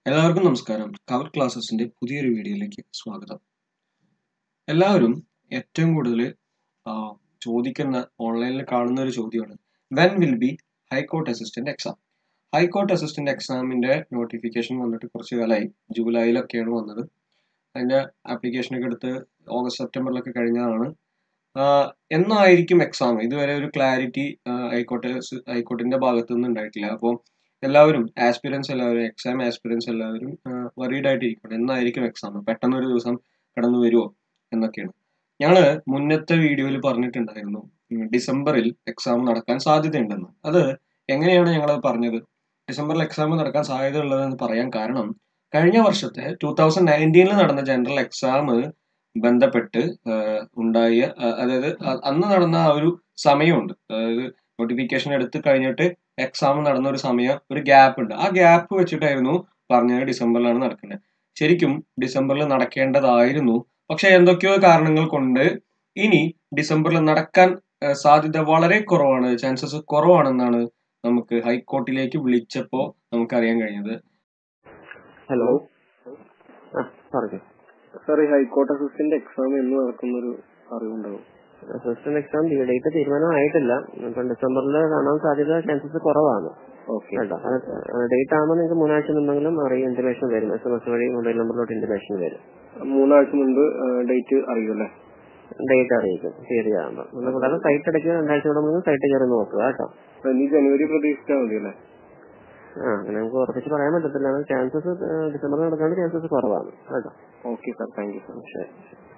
എല്ലാവർക്കും നമസ്കാരം കവർ ക്ലാസ്സസിന്റെ പുതിയൊരു വീഡിയോയിലേക്ക് സ്വാഗതം എല്ലാവരും ഏറ്റവും കൂടുതൽ ചോദിക്കുന്ന ഓൺലൈനിൽ കാണുന്ന ഒരു ചോദ്യമാണ് when will be high court assistant exam high court assistant എക്സാമിന്റെ നോട്ടിഫിക്കേഷൻ വന്നിട്ട് കുറച്ച് കാലമായി ജൂലൈയിലൊക്കെയാണ് വന്നത് അതിന്റെ ആപ്ലിക്കേഷനൊക്കെ എടുത്ത് ഓഗസ്റ്റ് സെപ്റ്റംബറിലൊക്കെ കഴിഞ്ഞതാണ് ആഹ് എന്നായിരിക്കും എക്സാം ഇതുവരെ ഒരു ക്ലാരിറ്റി ഹൈക്കോർട്ട് ഹൈക്കോർട്ടിന്റെ ഭാഗത്തു നിന്ന് ഉണ്ടായിട്ടില്ല അപ്പോൾ എല്ലാവരും ആസ്പിറൻസ് എല്ലാവരും എക്സാം ആസ്പിറൻസ് എല്ലാവരും വറീഡ് ആയിട്ടിരിക്കണം എന്നായിരിക്കും എക്സാം പെട്ടെന്ന് ഒരു ദിവസം കടന്നു വരുമോ എന്നൊക്കെയാണ് ഞങ്ങള് മുന്നത്തെ വീഡിയോയിൽ പറഞ്ഞിട്ടുണ്ടായിരുന്നു ഉം, ഡിസംബറിൽ എക്സാം നടക്കാൻ സാധ്യതയുണ്ടെന്ന് അത് എങ്ങനെയാണ് ഞങ്ങൾ പറഞ്ഞത് ഡിസംബറിൽ എക്സാം നടക്കാൻ സാധ്യത ഉള്ളതെന്ന് പറയാൻ കാരണം കഴിഞ്ഞ വർഷത്തെ ടൂ തൗസൻഡ് നയൻറ്റീനിൽ നടന്ന ജനറൽ എക്സാം ബന്ധപ്പെട്ട് ആഹ്, ഉണ്ടായ ആ- അതായത് അ- അന്ന് നടന്ന ആ ഒരു സമയമുണ്ട് അതായത് നോട്ടിഫിക്കേഷൻ എടുത്ത് കഴിഞ്ഞിട്ട് എക്സാം നടന്ന ഒരു സമയം ഒരു ഗ്യാപ്പ് ഉണ്ട് ആ ഗ്യാപ്പ് വെച്ചിട്ടായിരുന്നു പറഞ്ഞത് ഡിസംബറിലാണ് നടക്കുന്നത് ശരിക്കും ഡിസംബറിൽ നടക്കേണ്ടതായിരുന്നു പക്ഷെ എന്തൊക്കെയോ കാരണങ്ങൾ കൊണ്ട് ഇനി ഡിസംബറിൽ നടക്കാൻ ആ, സാധ്യത വളരെ കുറവാണ് ചാൻസസ് കുറവാണെന്നാണ് നമുക്ക് ഹൈക്കോർട്ടിലേക്ക് വിളിച്ചപ്പോ നമുക്കറിയാൻ കഴിഞ്ഞത് ഹലോ ആ പറഞ്ഞു സാർ ഈ ഹൈക്കോർട്ട് അസിസ്റ്റന്റ് എക്സാം എന്ന് നടക്കുന്നൊരു അറിവുണ്ടാവും അസിസ്റ്റന്റ് എക്സാം ഡേറ്റ് തീരുമാനമായിട്ടില്ല ഇപ്പം ഡിസംബറിൽ കാണാൻ സാധ്യത ചാൻസസ് കുറവാണ് ഓക്കെ കേട്ടോ ഡേറ്റ് ആകുമ്പോൾ നിങ്ങൾക്ക് മൂന്നാഴ്ച മുമ്പെങ്കിലും അറിയാം ഇന്റിമേഷൻ വരും എസ് എം എസ് വഴി മൊബൈൽ നമ്പറിലോട്ട് ഇന്റിമേഷൻ വരും മൂന്നാഴ്ച മുൻപ് ഡേറ്റ് അറിയുമല്ലേ ഡേറ്റ് അറിയിക്കും തീയതി ആകുമ്പോൾ നമ്മൾ കൂടാതെ സൈറ്റ് അടയ്ക്കുക രണ്ടാഴ്ച കൂടെ മുമ്പ് സൈറ്റ് കയറി നോക്കുക കേട്ടോ അപ്പൊ ഇനി ജനുവരി പ്രതീക്ഷിച്ചാൽ മതി അല്ലേ ആ അങ്ങനെ നമുക്ക് ഉറപ്പിച്ച് പറയാൻ പറ്റത്തില്ല ചാൻസസ് ഡിസംബറിൽ നടക്കാൻ ചാൻസസ് കുറവാണ് കേട്ടോ okay sir thank you sir ശരി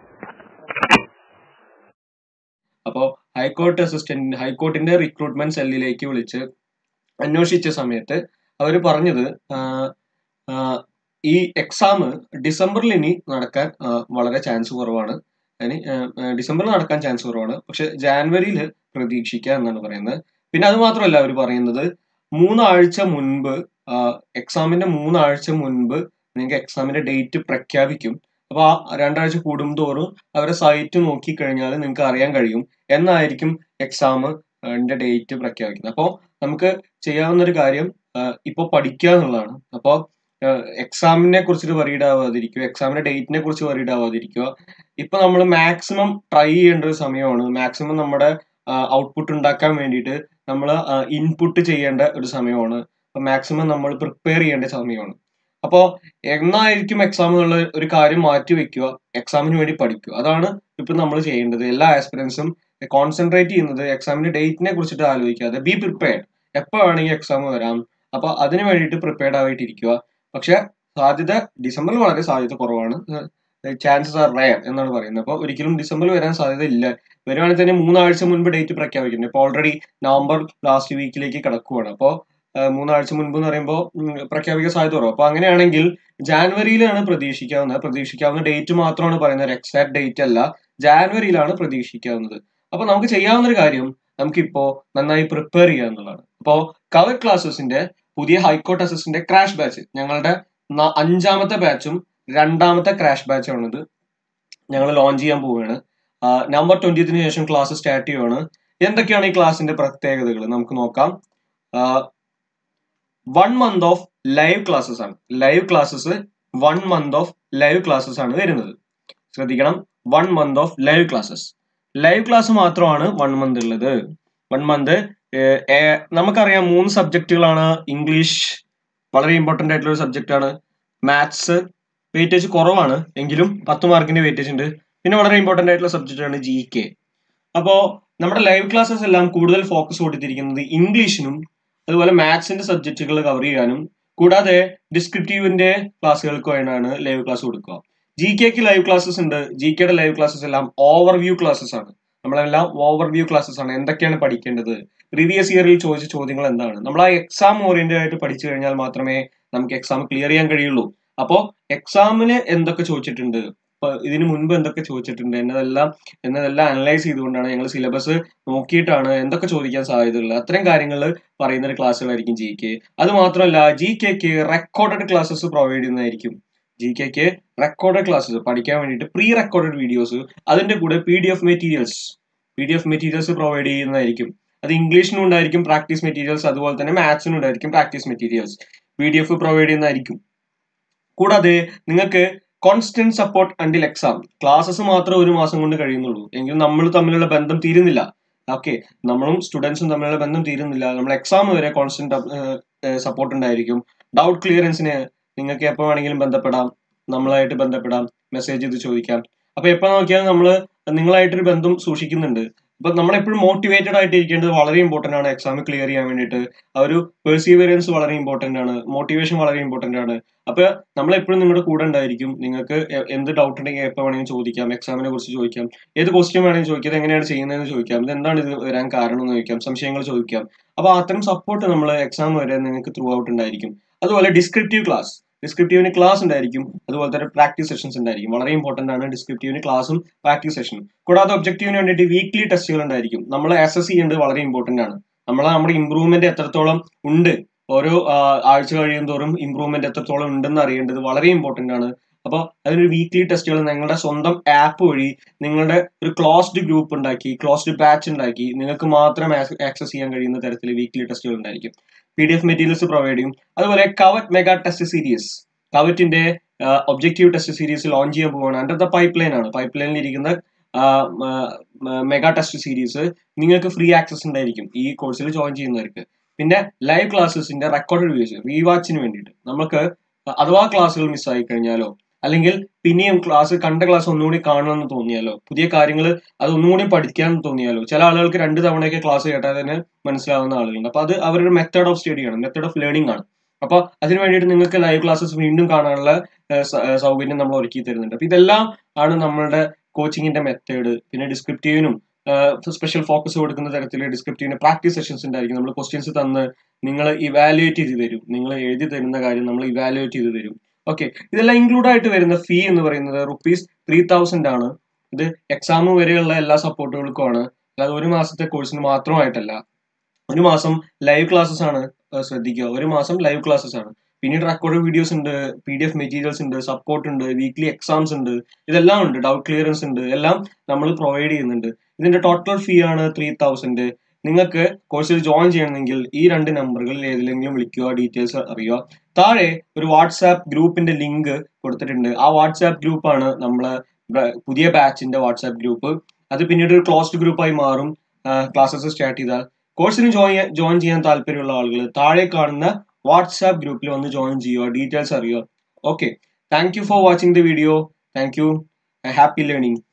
അപ്പോ ഹൈക്കോർട്ട് അസിസ്റ്റന്റ് ഹൈക്കോർട്ടിന്റെ റിക്രൂട്ട്മെന്റ് സെല്ലിലേക്ക് വിളിച്ച് അന്വേഷിച്ച സമയത്ത് അവർ പറഞ്ഞത് ആഹ്, ആഹ്, ഈ എക്സാം ഡിസംബറിൽ ഇനി നടക്കാൻ ആഹ്, വളരെ ചാൻസ് കുറവാണ് അതിന് ആഹ്, ആഹ്, ഡിസംബറിൽ നടക്കാൻ ചാൻസ് കുറവാണ് പക്ഷെ ജാനുവരിയിൽ പ്രതീക്ഷിക്കുക എന്നാണ് പറയുന്നത് പിന്നെ അത് മാത്രമല്ല അവർ പറയുന്നത് മൂന്നാഴ്ച മുൻപ് എക്സാമിന്റെ മൂന്നാഴ്ച മുൻപ് നിങ്ങൾക്ക് എക്സാമിന്റെ ഡേറ്റ് പ്രഖ്യാപിക്കും അപ്പൊ ആ രണ്ടാഴ്ച കൂടുന്തോറും അവരെ സൈറ്റ് നോക്കി കഴിഞ്ഞാൽ നിങ്ങൾക്ക് അറിയാൻ കഴിയും എന്നായിരിക്കും എക്സാം ഡേറ്റ് പ്രഖ്യാപിക്കുന്നത് അപ്പോൾ നമുക്ക് ചെയ്യാവുന്ന ഒരു കാര്യം ഇപ്പോൾ പഠിക്കുക എന്നുള്ളതാണ് അപ്പോൾ എക്സാമിനെ കുറിച്ചിട്ട് വറീഡ് ആവാതിരിക്കുക എക്സാമിന്റെ ഡേറ്റിനെ കുറിച്ച് വറീഡ് ആവാതിരിക്കുക ഇപ്പൊ നമ്മൾ മാക്സിമം ട്രൈ ചെയ്യേണ്ട ഒരു സമയമാണ് മാക്സിമം നമ്മുടെ ഔട്ട്പുട്ട് ഉണ്ടാക്കാൻ വേണ്ടിയിട്ട് നമ്മൾ ഇൻപുട്ട് ചെയ്യേണ്ട ഒരു സമയമാണ് അപ്പൊ മാക്സിമം നമ്മൾ പ്രിപ്പയർ ചെയ്യേണ്ട സമയമാണ് അപ്പോൾ എന്നായിരിക്കും എക്സാം എന്നുള്ള ഒരു കാര്യം മാറ്റി വെക്കുക എക്സാമിന് വേണ്ടി പഠിക്കുക അതാണ് ഇപ്പൊ നമ്മൾ ചെയ്യേണ്ടത് എല്ലാ ആസ്പിറൻസും കോൺസെൻട്രേറ്റ് ചെയ്യുന്നത് എക്സാമിന്റെ ഡേറ്റിനെ കുറിച്ചിട്ട് ആലോചിക്കാതെ ബി പ്രിപ്പയർഡ് എപ്പോൾ വേണമെങ്കിൽ എക്സാം വരാം അപ്പൊ അതിന് വേണ്ടിയിട്ട് പ്രിപ്പയർഡ് ആയിട്ടിരിക്കുക പക്ഷെ സാധ്യത ഡിസംബറിൽ വളരെ സാധ്യത കുറവാണ് ചാൻസസ് ആർ റയർ എന്നാണ് പറയുന്നത് അപ്പോൾ ഒരിക്കലും ഡിസംബറിൽ വരാൻ സാധ്യത ഇല്ല വരുവാണെങ്കിൽ തന്നെ മൂന്നാഴ്ച മുൻപ് ഡേറ്റ് പ്രഖ്യാപിക്കുന്നുണ്ട് ഇപ്പോൾ ഓൾറെഡി നവംബർ ലാസ്റ്റ് വീക്കിലേക്ക് കിടക്കുവാണ് അപ്പോൾ മൂന്നാഴ്ച മുൻപ് എന്ന് പറയുമ്പോൾ പ്രഖ്യാപിക്കാൻ സാധ്യത കുറവ് അപ്പോൾ അങ്ങനെയാണെങ്കിൽ ജാനുവരിയിലാണ് പ്രതീക്ഷിക്കാവുന്നത് പ്രതീക്ഷിക്കാവുന്ന ഡേറ്റ് മാത്രമാണ് പറയുന്നത് എക്സാക്ട് ഡേറ്റ് അല്ല ജാനുവരിയിലാണ് പ്രതീക്ഷിക്കാവുന്നത് അപ്പൊ നമുക്ക് ചെയ്യാവുന്ന ഒരു കാര്യം നമുക്കിപ്പോ നന്നായി പ്രിപ്പയർ ചെയ്യുക എന്നുള്ളതാണ് അപ്പോൾ കവർ ക്ലാസ്സസിന്റെ പുതിയ ഹൈക്കോർട്ട് അസിസ്റ്റന്റ് ക്രാഷ് ബാച്ച് ഞങ്ങളുടെ ന- അഞ്ചാമത്തെ ബാച്ചും രണ്ടാമത്തെ ക്രാഷ് ബാച്ചാണിത് ഞങ്ങൾ ലോഞ്ച് ചെയ്യാൻ പോവുകയാണ് നവംബർ ട്വന്റിയത്തിന് ശേഷം ക്ലാസ് സ്റ്റാർട്ട് ചെയ്യുവാണ് എന്തൊക്കെയാണ് ഈ ക്ലാസിന്റെ പ്രത്യേകതകൾ നമുക്ക് നോക്കാം one month of live classes ആണ് live classes one month of live classes ആണ് വരുന്നത് ശ്രദ്ധിക്കണം one month of live classes live class മാത്രമാണ് വൺ മന്ത് ഉള്ളത് വൺ മന്ത് നമുക്കറിയാം മൂന്ന് സബ്ജക്റ്റുകളാണ് ഇംഗ്ലീഷ് വളരെ ഇമ്പോർട്ടന്റ് ആയിട്ടുള്ള ഒരു സബ്ജക്റ്റ് ആണ് മാത്സ് വെയിറ്റേജ് കുറവാണ് എങ്കിലും പത്ത് മാർക്കിന്റെ വെയിറ്റേജ് ഉണ്ട് പിന്നെ വളരെ ഇമ്പോർട്ടന്റ് ആയിട്ടുള്ള സബ്ജക്റ്റ് ആണ് ജി കെ അപ്പോ നമ്മുടെ ലൈവ് ക്ലാസ്സസ് എല്ലാം കൂടുതൽ ഫോക്കസ് കൊടുത്തിരിക്കുന്നത് ഇംഗ്ലീഷിനും അതുപോലെ മാത്സിന്റെ സബ്ജക്റ്റുകൾ കവർ ചെയ്യാനും കൂടാതെ ഡിസ്ക്രിപ്റ്റീവിന്റെ ക്ലാസ്സുകൾക്ക് വേണ്ടിയാണ് ലൈവ് ക്ലാസ് കൊടുക്കുക ജി കെക്ക് ലൈവ് ക്ലാസ്സസ് ഉണ്ട് ജി കെയുടെ ലൈവ് ക്ലാസ്സസ് എല്ലാം ഓവർവ്യൂ ക്ലാസ്സസ് ആണ് നമ്മളെല്ലാം ഓവർവ്യൂ ക്ലാസ്സസ് ആണ് എന്തൊക്കെയാണ് പഠിക്കേണ്ടത് പ്രീവിയസ് ഇയറിൽ ചോദിച്ച ചോദ്യങ്ങൾ എന്താണ് നമ്മൾ ആ എക്സാം ഓറിയന്റഡ് ആയിട്ട് പഠിച്ചു കഴിഞ്ഞാൽ മാത്രമേ നമുക്ക് എക്സാം ക്ലിയർ ചെയ്യാൻ കഴിയുള്ളൂ അപ്പോൾ എക്സാമിന് എന്തൊക്കെ ചോദിച്ചിട്ടുണ്ട് ഇപ്പൊ ഇതിനു മുൻപ് എന്തൊക്കെ ചോദിച്ചിട്ടുണ്ട് എന്നതെല്ലാം എന്നതെല്ലാം അനലൈസ് ചെയ്തുകൊണ്ടാണ് ഞങ്ങൾ സിലബസ് നോക്കിയിട്ടാണ് എന്തൊക്കെ ചോദിക്കാൻ സാധ്യതയുള്ളത് അത്തരം കാര്യങ്ങൾ പറയുന്ന ഒരു ക്ലാസ്സുകളായിരിക്കും ജി കെ അത് മാത്രമല്ല ജി കെക്ക് റെക്കോർഡഡ് ക്ലാസ്സസ് പ്രൊവൈഡ് ചെയ്യുന്നതായിരിക്കും ജി കെക്ക് റെക്കോർഡഡ് ക്ലാസ്സസ് പഠിക്കാൻ വേണ്ടിയിട്ട് പ്രീ റെക്കോർഡഡ് വീഡിയോസ് അതിന്റെ കൂടെ P D F materials P D F materials provide ചെയ്യുന്നതായിരിക്കും അത് ഇംഗ്ലീഷിനും ഉണ്ടായിരിക്കും പ്രാക്ടീസ് മെറ്റീരിയൽസ് അതുപോലെ തന്നെ മാത്സിനും ഉണ്ടായിരിക്കും practice materials P D F provide ചെയ്യുന്നതായിരിക്കും കൂടാതെ നിങ്ങൾക്ക് constant support until exam classes മാത്രമേ ഒരു മാസം കൊണ്ട് കഴിയുന്നുള്ളൂ എങ്കിലും നമ്മൾ തമ്മിലുള്ള ബന്ധം തീരുന്നില്ല ഓക്കെ നമ്മളും സ്റ്റുഡൻസും തമ്മിലുള്ള ബന്ധം തീരുന്നില്ല നമ്മൾ എക്സാം വരെ കോൺസ്റ്റന്റ് സപ്പോർട്ട് ഉണ്ടായിരിക്കും ഡൗട്ട് ക്ലിയറൻസിന് നിങ്ങൾക്ക് എപ്പോൾ വേണമെങ്കിലും ബന്ധപ്പെടാം നമ്മളായിട്ട് ബന്ധപ്പെടാം മെസ്സേജ് ചെയ്ത് ചോദിക്കാം അപ്പൊ എപ്പോൾ നോക്കിയാലും നമ്മൾ നിങ്ങളായിട്ടൊരു ബന്ധം സൂക്ഷിക്കുന്നുണ്ട് അപ്പൊ നമ്മൾ എപ്പോഴും മോട്ടിവേറ്റഡ് ആയിട്ട് ഇരിക്കേണ്ടത് വളരെ ഇമ്പോർട്ടന്റ് ആണ് എക്സാം ക്ലിയർ ചെയ്യാൻ വേണ്ടിയിട്ട് ആ ഒരു പെർസീവറൻസ് വളരെ ഇമ്പോർട്ടന്റ് ആണ് മോട്ടിവേഷൻ വളരെ ഇമ്പോർട്ടന്റ് ആണ് അപ്പൊ നമ്മൾ എപ്പോഴും നിങ്ങളുടെ കൂടെ ഉണ്ടായിരിക്കും നിങ്ങൾക്ക് എ- എന്ത് ഡൗട്ട് ഉണ്ടെങ്കിൽ എപ്പോൾ വേണമെങ്കിലും ചോദിക്കാം എക്സാമിനെ കുറിച്ച് ചോദിക്കാം ഏത് ക്വസ്റ്റ്യൻ വേണമെങ്കിലും ചോദിക്കാം ഇത് എങ്ങനെയാണ് ചെയ്യുന്നതെന്ന് ചോദിക്കാം ഇത് എന്താണ് ഇത് വരാൻ കാരണം എന്ന് ചോദിക്കാം സംശയങ്ങൾ ചോദിക്കാം അപ്പൊ അത്തരം സപ്പോർട്ട് നമ്മൾ എക്സാം വരെ നിങ്ങൾക്ക് ത്രൂ ഔട്ട് ഉണ്ടായിരിക്കും അതുപോലെ ഡിസ്ക്രിപ്റ്റീവ് ക്ലാസ് ഡിസ്ക്രിപ്റ്റീവിന് ക്ലാസ് ഉണ്ടായിരിക്കും അതുപോലെ തന്നെ പ്രാക്ടീസ് സെഷൻസ് ഉണ്ടായിരിക്കും വളരെ ഇമ്പോർട്ടന്റ് ആണ് ഡിസ്ക്രിപ്റ്റീവിന് ക്ലാസ്സും പ്രാക്ടീസ് സെഷനും കൂടാതെ ഒബ്ജക്റ്റീവിന് വേണ്ടിയിട്ട് വീക്ക്ലി ടെസ്റ്റുകൾ ഉണ്ടായിരിക്കും നമ്മൾ അസസ് ചെയ്യേണ്ടത് വളരെ ഇമ്പോർട്ടന്റ് ആണ് നമ്മൾ നമ്മുടെ ഇമ്പ്രൂവ്മെന്റ് എത്രത്തോളം ഉണ്ട് ഓരോ ആ, ആഴ്ച കഴിയും തോറും ഇമ്പ്രൂവ്മെന്റ് എത്രത്തോളം ഉണ്ടെന്ന് അറിയേണ്ടത് വളരെ ഇമ്പോർട്ടന്റ് ആണ് അപ്പോൾ അതിനൊരു വീക്ക്ലി ടെസ്റ്റുകൾ നിങ്ങളുടെ സ്വന്തം ആപ്പ് വഴി നിങ്ങളുടെ ഒരു ക്ലോസ്ഡ് ഗ്രൂപ്പ് ഉണ്ടാക്കി ക്ലോസ്ഡ് ബാച്ച് ഉണ്ടാക്കി നിങ്ങൾക്ക് മാത്രം ആക്സസ് ചെയ്യാൻ കഴിയുന്ന തരത്തിൽ വീക്ക്ലി ടെസ്റ്റുകൾ ഉണ്ടായിരിക്കും P D F materials provide ചെയ്യും അതുപോലെ കവറ്റ് മെഗാ ടെസ്റ്റ് സീരീസ് കവറ്റിന്റെ ഒബ്ജക്റ്റീവ് ടെസ്റ്റ് സീരീസ് ലോഞ്ച് ചെയ്യാൻ പോവുകയാണ് അണ്ടർ ദ പൈപ്പ് ലൈൻ ആണ് പൈപ്പ് ലൈനിൽ ഇരിക്കുന്ന മെഗാ ടെസ്റ്റ് സീരീസ് നിങ്ങൾക്ക് ഫ്രീ ആക്സസ് ഉണ്ടായിരിക്കും ഈ കോഴ്സിൽ ജോയിൻ ചെയ്യുന്നവർക്ക് പിന്നെ ലൈവ് ക്ലാസ്സസിന്റെ റെക്കോർഡ് വീഡിയോസ് റീവാച്ചിന് വേണ്ടിയിട്ട് നമുക്ക് അഥവാ ക്ലാസ്സുകൾ മിസ്സായി കഴിഞ്ഞാലോ അല്ലെങ്കിൽ പിന്നെയും ക്ലാസ് കണ്ട ക്ലാസ് ഒന്നുകൂടി കാണണമെന്ന് തോന്നിയാലോ പുതിയ കാര്യങ്ങൾ അത് ഒന്നുകൂടി പഠിക്കാൻ തോന്നിയാലോ ചില ആളുകൾക്ക് രണ്ട് തവണയൊക്കെ ക്ലാസ് കേട്ടാൽ തന്നെ മനസ്സിലാവുന്ന ആളുകളുണ്ട് അപ്പൊ അത് അവരുടെ മെത്തേഡ് ഓഫ് സ്റ്റഡി ആണ് മെത്തേഡ് ഓഫ് ലേണിംഗ് ആണ് അപ്പൊ അതിന് വേണ്ടിയിട്ട് നിങ്ങൾക്ക് ലൈവ് ക്ലാസ്സസ് വീണ്ടും കാണാനുള്ള ഏഹ്, സ- ഏഹ്, സൗകര്യം നമ്മൾ ഒരുക്കി തരുന്നുണ്ട് അപ്പൊ ഇതെല്ലാം ആണ് നമ്മളുടെ കോച്ചിങ്ങിന്റെ മെത്തേഡ് പിന്നെ ഡിസ്ക്രിപ്റ്റീവിനും സ്പെഷ്യൽ ഫോക്കസ് കൊടുക്കുന്ന തരത്തിൽ ഡിസ്ക്രിപ്റ്റീവിന് പ്രാക്ടീസ് സെഷൻസ് ഉണ്ടായിരിക്കും നമ്മൾ ക്വസ്റ്റ്യൻസ് തന്ന് നിങ്ങൾ ഇവാലുവേറ്റ് ചെയ്ത് തരും നിങ്ങൾ എഴുതി തരുന്ന കാര്യം നമ്മൾ ഇവാലുവേറ്റ് ചെയ്ത് തരും ഓക്കെ ഇതെല്ലാം ഇൻക്ലൂഡ് ആയിട്ട് വരുന്ന ഫീ എന്ന് പറയുന്നത് റുപ്പീസ് ത്രീ തൗസൻഡ് ആണ് ഇത് എക്സാം വരെയുള്ള എല്ലാ സപ്പോർട്ടുകൾക്കും ആണ് അല്ലാതെ ഒരു മാസത്തെ കോഴ്സിന് മാത്രമായിട്ടല്ല ഒരു മാസം ലൈവ് ക്ലാസ്സസ് ആണ് ഏഹ് ശ്രദ്ധിക്കുക ഒരു മാസം ലൈവ് ക്ലാസ്സസ് ആണ് പിന്നീട് റെക്കോർഡ് വീഡിയോസ് ഉണ്ട് പി ഡി എഫ് മെറ്റീരിയൽസ് ഉണ്ട് സപ്പോർട്ട് ഉണ്ട് വീക്ക്ലി എക്സാംസ് ഉണ്ട് ഇതെല്ലാം ഉണ്ട് ഡൗട്ട് ക്ലിയറൻസ് ഉണ്ട് എല്ലാം നമ്മൾ പ്രൊവൈഡ് ചെയ്യുന്നുണ്ട് ഇതിന്റെ ടോട്ടൽ ഫീ ആണ് ത്രീ തൗസൻഡ് നിങ്ങൾക്ക് കോഴ്സിൽ ജോയിൻ ചെയ്യണമെങ്കിൽ ഈ രണ്ട് നമ്പറുകളിൽ ഏതിലെങ്കിലും വിളിക്കുക ഡീറ്റെയിൽസ് അറിയുക താഴെ ഒരു വാട്സാപ്പ് ഗ്രൂപ്പിന്റെ ലിങ്ക് കൊടുത്തിട്ടുണ്ട് ആ വാട്സാപ്പ് ഗ്രൂപ്പാണ് നമ്മളെ ബ- പുതിയ ബാച്ചിന്റെ വാട്സാപ്പ് ഗ്രൂപ്പ് അത് പിന്നീട് ഒരു ക്ലോസ്ഡ് ഗ്രൂപ്പായി മാറും ക്ലാസ്സസ് സ്റ്റാർട്ട് ചെയ്താൽ കോഴ്സിന് ജോയിൻ ജോയിൻ ചെയ്യാൻ താല്പര്യമുള്ള ആളുകൾ താഴെ കാണുന്ന വാട്സാപ്പ് ഗ്രൂപ്പിൽ വന്ന് ജോയിൻ ചെയ്യുക ഡീറ്റെയിൽസ് അറിയുക okay thank you for watching the video thank you happy learning